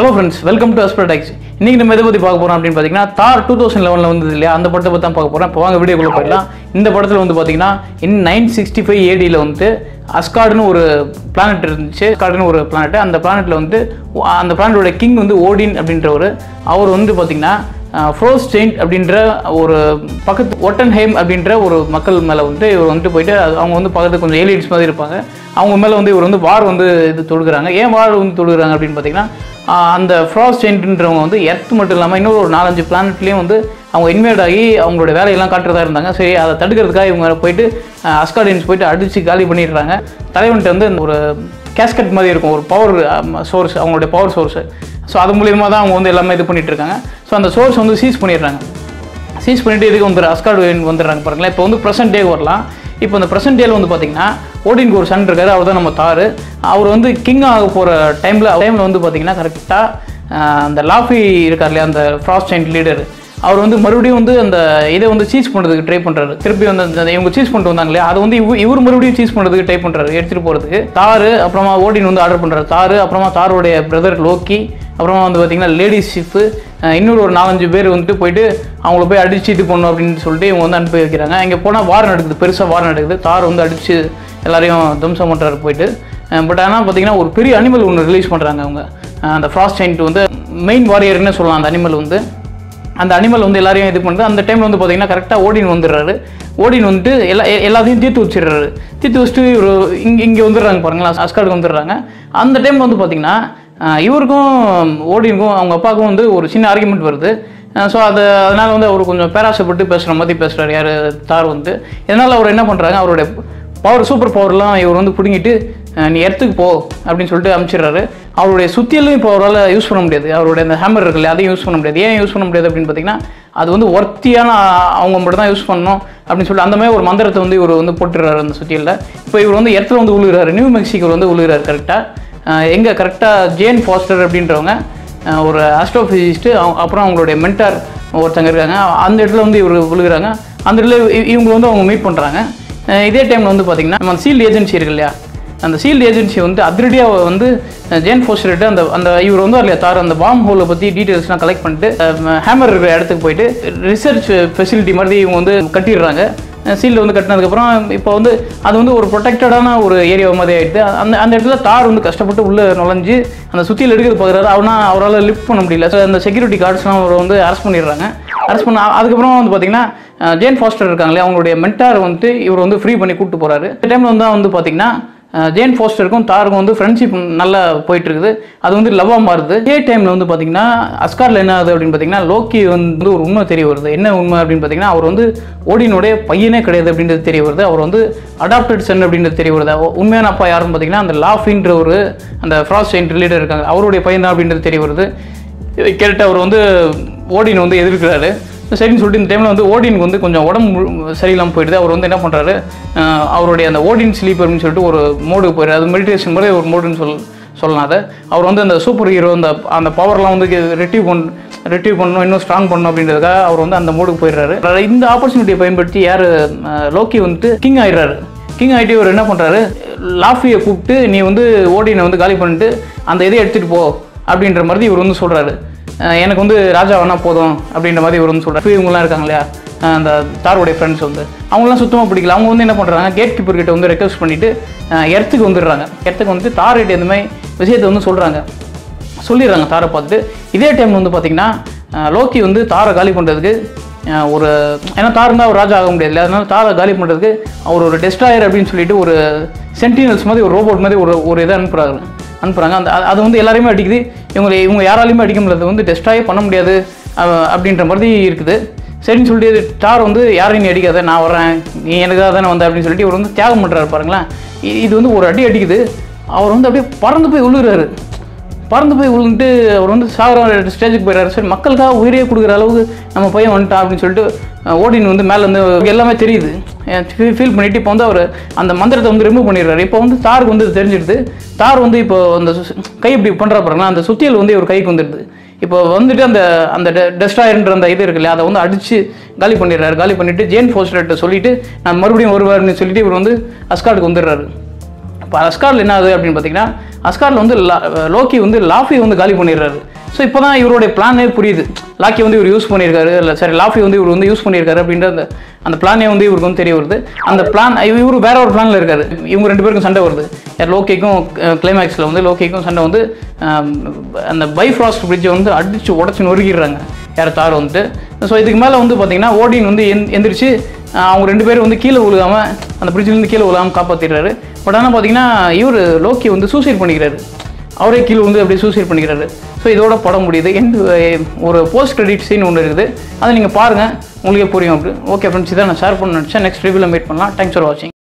hello friends welcome to அஸ்பர்டைக்ஸ் இன்னைக்கு நம்ம எதை பற்றி பார்க்க போகிறோம் அப்படின்னு பார்த்தீங்கன்னா தார் டூ தௌசண்ட் லெவனில் வந்தது இல்லையா அந்த படத்தை பற்றி தான் பார்க்க போகிறோம் இப்போ வாங்க வீடியோக்குள்ளே போயிடலாம் இந்த படத்தில் வந்து பார்த்தீங்கன்னா இன் நைன் சிக்ஸ்டி ஃபைவ் ஏடியில் வந்து அஸ்கார்டுன்னு ஒரு பிளானட் இருந்துச்சு அஸ்கார்டுன்னு ஒரு பிளானட் அந்த பிளானட்டில் வந்து அந்த பிளானட்டோட கிங் வந்து ஓடின் அப்படின்றவர் அவர் வந்து பார்த்தீங்கன்னா ஃப்ரோஸ் செயின்ட் அப்படின்ற ஒரு பக்கத்து ஒட்டன்ஹேம் அப்படின்ற ஒரு மக்கள் மேலே வந்து இவர் வந்துட்டு போயிட்டு அது- அவங்க வந்து பக்கத்து கொஞ்சம் ஏலியன்ஸ் மாதிரி இருப்பாங்க அவங்க மேலே வந்து இவர் வந்து வார் வந்து இது தொடுக்குறாங்க ஏன் வார் வந்து தொடுக்குறாங்க அப்படின்னு பார்த்தீங்கன்னா ஆஹ் அந்த ஃப்ராஸ் செயின்ட்ன்றவங்க வந்து எர்த் மட்டும் இல்லாமல் இன்னொரு ஒரு நாலஞ்சு பிளானட்லேயும் வந்து அவங்க இன்வைட் ஆகி அவங்களோட வேலையெல்லாம் காட்டுறதா இருந்தாங்க சரி அதை தடுக்கிறதுக்காக இவங்க போயிட்டு அஸ்கார்டியன்ஸ் போயிட்டு அடித்து காலி பண்ணிடுறாங்க தலைவன்கிட்ட வந்து இந்த ஒரு கேஸ்கட் மாதிரி இருக்கும் ஒரு பவர் சோர்ஸ் அவங்களுடைய பவர் சோர்ஸு ஸோ அது மூலியமாக தான் அவங்க வந்து எல்லாமே இது பண்ணிட்டு இருக்காங்க ஸோ அந்த சோர்ஸ் வந்து சீஸ் பண்ணிடுறாங்க சீஸ் பண்ணிட்டு இதுக்கு வந்துடு அஸ்கார்டு வந்துடுறாங்க பாருங்களேன் இப்போ வந்து ப்ரெசென்ட் டே வரலாம் இப்போ இந்த ப்ரெசென்ட் டேல வந்து பார்த்தீங்கன்னா ஓடினுக்கு ஒரு சன் இருக்காரு அவர் தான் நம்ம தாரு அவர் வந்து கிங் ஆக போகிற டைமில் டைமில் வந்து பார்த்தீங்கன்னா கரெக்டாக அந்த லாஃபி இருக்கார் இல்லையா அந்த ஃப்ராஸ்ட் சைன்ட் லீடர் அவர் வந்து மறுபடியும் வந்து அந்த இதை வந்து சீஸ் பண்ணுறதுக்கு ட்ரை பண்ணுறாரு திருப்பி வந்து அந்த இவங்க சீஸ் பண்ணிட்டு வந்தாங்க இல்லையா அது வந்து இவ- இவர் மறுபடியும் சீஸ் பண்ணுறதுக்கு ட்ரை பண்ணுறாரு எடுத்துகிட்டு போகிறதுக்கு தாரு அப்புறமா ஓடின் வந்து ஆர்டர் பண்ணுறாரு தாரு அப்புறமா தாருடைய பிரதர் லோக்கி அப்புறமா வந்து பார்த்தீங்கன்னா லேடிஸ் ஷிப்பு இன்னொரு ஒரு நாலஞ்சு பேர் வந்துட்டு போயிட்டு அவங்கள போய் அடிச்சு இது பண்ணணும் அப்படின்னு சொல்லிட்டு இவங்க வந்து அனுப்பி வைக்கிறாங்க இங்கே போனால் வார் நடக்குது பெருசாக வார் நடக்குது தார் வந்து அடிச்சு எல்லாரையும் துவம்சம் பண்ணுறாரு போயிட்டு பட் ஆனால் பார்த்தீங்கன்னா ஒரு பெரிய அனிமல் ஒன்று ரிலீஸ் பண்ணுறாங்க அவங்க அஹ் அந்த ஃப்ராஸ்ட் சைன்ட் வந்து மெயின் வாரியர்னு சொல்லலாம் அந்த அனிமல் வந்து அந்த அனிமல் வந்து எல்லாரையும் இது பண்ணுறது அந்த டைமில் வந்து பார்த்தீங்கன்னா கரெக்டாக ஓடின் வந்துடுறாரு ஓடின் வந்துட்டு எல்லா எ- எல்லாத்தையும் தீர்த்து வச்சிடுறாரு தீர்த்து வச்சுட்டு இவர் இங்கே இங்கே வந்துடுறாங்க பாருங்களேன் அஸ்கார்டுக்கு வந்துடுறாங்க அந்த டைம் வந்து பார்த்தீங்கன்னா ஆஹ் இவருக்கும் ஓடினுக்கும் அவங்க அப்பாவுக்கும் வந்து ஒரு சின்ன ஆர்குமெண்ட் வருது ஸோ அது அதனால் வந்து அவர் கொஞ்சம் பேராசப்பட்டு பேசுகிற மாதிரி பேசுகிறார் யார் தார் வந்து இதனால் அவர் என்ன பண்ணுறாங்க அவருடைய பவர் சூப்பர் பவர்லாம் இவர் வந்து பிடுங்கிட்டு அஹ், நீ இடத்துக்கு போ அப்படின்னு சொல்லிட்டு அனுப்பிச்சிடுறாரு அவருடைய சுத்தியலும் இப்போ அவரால் யூஸ் பண்ண முடியாது அவருடைய அந்த ஹேமர் இருக்குல்ல அதையும் யூஸ் பண்ண முடியாது ஏன் யூஸ் பண்ண முடியாது அப்படின்னு பார்த்தீங்கன்னா அது வந்து ஒர்த்தியான அவங்க மட்டும் தான் யூஸ் பண்ணணும் அப்படின்னு சொல்லிட்டு அந்த மாதிரி ஒரு மந்திரத்தை வந்து இவர் வந்து போட்டுடுறாரு அந்த சுத்தியலில் இப்போ இவர் வந்து இடத்துல வந்து உழுகிறாரு நியூ மெக்சிகோ வந்து உழுகிறாரு கரெக்டாக எங்கே கரெக்டாக ஜேன் ஃபாஸ்டர் அப்படின்றவங்க அஹ், ஒரு ஆஸ்ட்ரோஃபிசிஸ்ட்டு அப்புறம் அவங்களுடைய மென்டார் ஒருத்தங்க இருக்காங்க அந்த இடத்துல வந்து இவர் விழுகிறாங்க அந்த இடத்துல இ- இவங்க வந்து அவங்க மீட் பண்ணுறாங்க அஹ் இதே டைமில் வந்து பார்த்தீங்கன்னா நம்ம சீல்டு ஏஜென்சி இருக்கு இல்லையா அந்த சீல்டு ஏஜென்சி வந்து அதிரடியாக வந்து அஹ் ஜேன் ஃபோஸ்டர்ட்டு அந்த அந்த இவர் வந்து இல்லையா தார் அந்த பாம் ஹோலை பற்றி டீட்டெயில்ஸ்லாம் கலெக்ட் பண்ணிட்டு ஹேமர் இருக்கிற இடத்துக்கு போயிட்டு ரிசர்ச் ஃபெசிலிட்டி மாதிரி இவங்க வந்து கட்டிடுறாங்க சீல்டு வந்து கட்டினதுக்கப்புறம் இப்போ வந்து அது வந்து ஒரு ப்ரொடெக்டடான ஒரு ஏரியா மாதிரி ஆயிடுது அந்த அந்த இடத்துல தார் வந்து கஷ்டப்பட்டு உள்ளே நுழைஞ்சு அந்த சுற்றியில் எடுக்கிறது பார்க்குறாரு அவனா அவரால் லிஃப்ட் பண்ண முடியல ஸோ அந்த செக்யூரிட்டி கார்ட்ஸ்லாம் அவரை வந்து அரெஸ்ட் பண்ணிடுறாங்க அரெஸ்ட் பண்ண அதுக்கப்புறம் வந்து பார்த்தீங்கன்னா அஹ் ஜேன் ஃபாஸ்டர் இருக்காங்களே அவங்களுடைய மென்டார் வந்துட்டு இவர் வந்து ஃப்ரீ பண்ணி கூப்பிட்டு போறாரு இந்த டைம்ல வந்து வந்து பார்த்தீங்கன்னா அஹ் ஜேன் ஃபாஸ்டருக்கும் தாருக்கும் வந்து ஃப்ரெண்ட்ஷிப் நல்லா போயிட்டு இருக்குது அது வந்து லவ்வாக மாறுது இதே டைமில் வந்து பார்த்தீங்கன்னா அஸ்கார்ல என்ன ஆகுது அப்படின்னு பார்த்தீங்கன்னா லோக்கி வந்து ஒரு உண்மை தெரிய வருது என்ன உண்மை அப்படின்னு பார்த்தீங்கன்னா அவர் வந்து ஓடினுடைய பையனே கிடையாது அப்படின்றது தெரிய வருது அவர் வந்து அடாப்டட் சன் அப்படின்றது தெரிய வருது அவ- உண்மையான அப்பா யாருன்னு பார்த்தீங்கன்னா அந்த லாஃபின்ற ஒரு அந்த ஃப்ராஸ்ட் செயின்ட் லீடர் இருக்காங்க அவருடைய பையன் தான் அப்படின்றது தெரிய வருது இதை கேட்டு அவர் வந்து ஓடின் வந்து எதிர்க்கிறாரு சரின்னு சொல்லிட்டு இந்த டைமில் வந்து ஓடினுக்கு வந்து கொஞ்சம் உடம்பு முழு- சரியில்லாமல் போயிடுது அவர் வந்து என்ன பண்ணுறாரு அவருடைய அந்த ஓடின் ஸ்லீப் அப்படின்னு சொல்லிட்டு ஒரு மோடுக்கு போயிடுறாரு அது மெடிடேஷன் மாதிரி ஒரு மோடுன்னு சொல் சொல்லலாம் அதை அவர் வந்து அந்த சூப்பர் ஹீரோ அந்த அந்த பவர்லாம் வந்து ரெட்டிவ் பண் ரெட்டிவ் பண்ணணும் இன்னும் ஸ்ட்ராங் பண்ணணும் அப்படின்றதுக்காக அவர் வந்து அந்த மோடுக்கு போயிடுறாரு இந்த ஆப்பர்ச்சுனிட்டியை பயன்படுத்தி யார் லோக்கி வந்துட்டு கிங் ஆயிடுறாரு கிங் ஆகிட்டு இவர் என்ன பண்ணுறாரு லாஃபியை கூப்பிட்டு நீ வந்து ஓடினை வந்து காலி பண்ணிட்டு அந்த இதை எடுத்துகிட்டு போ அப்படின்ற மாதிரி இவர் வந்து சொல்கிறாரு எனக்கு வந்து ராஜா வேணா போதும் அப்படின்ற மாதிரி இவர் வந்து சொல்கிறார் இவங்கெல்லாம் இருக்காங்க இல்லையா அஹ் அந்த தாருடைய ஃப்ரெண்ட்ஸ் வந்து அவங்களாம் சுத்தமாக பிடிக்கல அவங்க வந்து என்ன பண்ணுறாங்க கேட் கீப்பர் கிட்ட வந்து ரெக்வஸ்ட் பண்ணிவிட்டு இடத்துக்கு வந்துடுறாங்க இடத்துக்கு வந்துட்டு தார்கிட்ட இந்த மாதிரி விஷயத்தை வந்து சொல்கிறாங்க சொல்லிடுறாங்க தாரை பார்த்துட்டு இதே டைம் வந்து பார்த்தீங்கன்னா அஹ், லோக்கி வந்து தாரை காலி பண்ணுறதுக்கு அஹ், ஒரு ஏன்னா தார் இருந்தால் அவர் ராஜா ஆக முடியாது அதனால தாரை காலி பண்ணுறதுக்கு அவர் ஒரு டெஸ்ட்ராயர் அப்படின்னு சொல்லிட்டு ஒரு சென்டினல்ஸ் மாதிரி ஒரு ரோபோட் மாதிரி ஒரு ஒரு இதை அனுப்புகிறாங்க அனுப்புகிறாங்க அந்த அது- அது வந்து எல்லாரையுமே அடிக்குது இவங்க இவங்க யாராலையுமே அடிக்க முடியாது வந்து டெஸ்ட்ராயே பண்ண முடியாது அஹ், அப்படின்ற மாதிரி இருக்குது சரின்னு சொல்லிட்டு தார் வந்து யாரையும் நீ அடிக்காத நான் வரேன் நீ எனக்காக தானே வந்த அப்படின்னு சொல்லிட்டு இவர் வந்து தியாகம் பண்ணுறாரு பாருங்களேன் இ- இது வந்து ஒரு அடி அடிக்குது அவர் வந்து அப்படியே பறந்து போய் விழுகிறாரு பறந்து போய் விழுந்துட்டு அவர் வந்து சாகர ஸ்டேஜுக்கு போயிடுறாரு சரி மக்களுக்காக உயிரே கொடுக்குற அளவுக்கு நம்ம பையன் வந்துட்டான் அப்படின்னு சொல்லிட்டு அஹ், ஓடின் வந்து மேலே வந்து எல்லாமே தெரியுது ஃபீல் பண்ணிட்டு இப்போ வந்து அவர் அந்த மந்திரத்தை வந்து ரிமூவ் பண்ணிடுறாரு இப்போ வந்து தாருக்கு வந்து இது தெரிஞ்சிடுது தார் வந்து இப்போ அந்த சு- கை இப்படி பண்ணுறா பாருங்களா அந்த சுத்தியல் வந்து இவர் கைக்கு வந்துடுது இப்போ வந்துட்டு அந்த அந்த டெஸ்டாயர்ன்ற அந்த இது இருக்கு இல்லையா அதை வந்து அடிச்சு காலி பண்ணிடுறாரு காலி பண்ணிட்டு ஜேன் ஃபோஸ்டர்கிட்ட சொல்லிட்டு நான் மறுபடியும் வருவாருன்னு சொல்லிட்டு இவர் வந்து அஸ்கார்டுக்கு வந்துடுறாரு இப்போ அஸ்கார்ல என்ன ஆகுது அப்படின்னு பார்த்தீங்கன்னா அஸ்கார்ல வந்து லா- லோக்கி வந்து லாஃபி வந்து காலி பண்ணிடுறாரு ஸோ இப்போ தான் இவருடைய பிளானே புரியுது லாக்கி வந்து இவர் யூஸ் பண்ணியிருக்காரு இல்லை சரி லாஃபி வந்து இவர் வந்து யூஸ் பண்ணியிருக்காரு அப்படின்ற அந்த அந்த பிளானே வந்து இவருக்கு வந்து தெரிய வருது அந்த பிளான் இவர் வேற ஒரு பிளானில் இருக்காரு இவங்க ரெண்டு பேருக்கும் சண்டை வருது யார் லோகேக்கும் கிளைமேக்ஸில் வந்து லோகேக்கும் சண்டை வந்து ஆம், அந்த பைஃப்ராஸ்ட் பிரிட்ஜை வந்து அடித்து உடச்சி நொறுக்கிடுறாங்க யார் தார் வந்துட்டு ஸோ இதுக்கு மேலே வந்து பார்த்தீங்கன்னா ஓடின் வந்து எந் எந்திரிச்சு ஆஹ், அவங்க ரெண்டு பேரும் வந்து கீழே விழுகாம அந்த பிரிட்ஜ்லேருந்து கீழே விழுகாம காப்பாற்றிடுறாரு பட் ஆனால் பார்த்தீங்கன்னா இவர் லோக்கி வந்து சூசைட் பண்ணிக்கிறாரு அவரே கீழே வந்து அப்படியே சூசைட் பண்ணிக்கிறாரு ஸோ இதோட படம் முடியுது எந்த ஒரு போஸ்ட் கிரெடிட் சீன் ஒன்று இருக்குது அதை நீங்கள் பாருங்கள் உங்களுக்கே புரியும் அப்படி ஓகே ஃப்ரெண்ட்ஸ் இதை நான் ஷேர் பண்ண நினச்சேன் நெக்ஸ்ட் ரிவ்யூவில் மீட் பண்ணலாம் தேங்க்ஸ் ஃபார் வாட்சிங்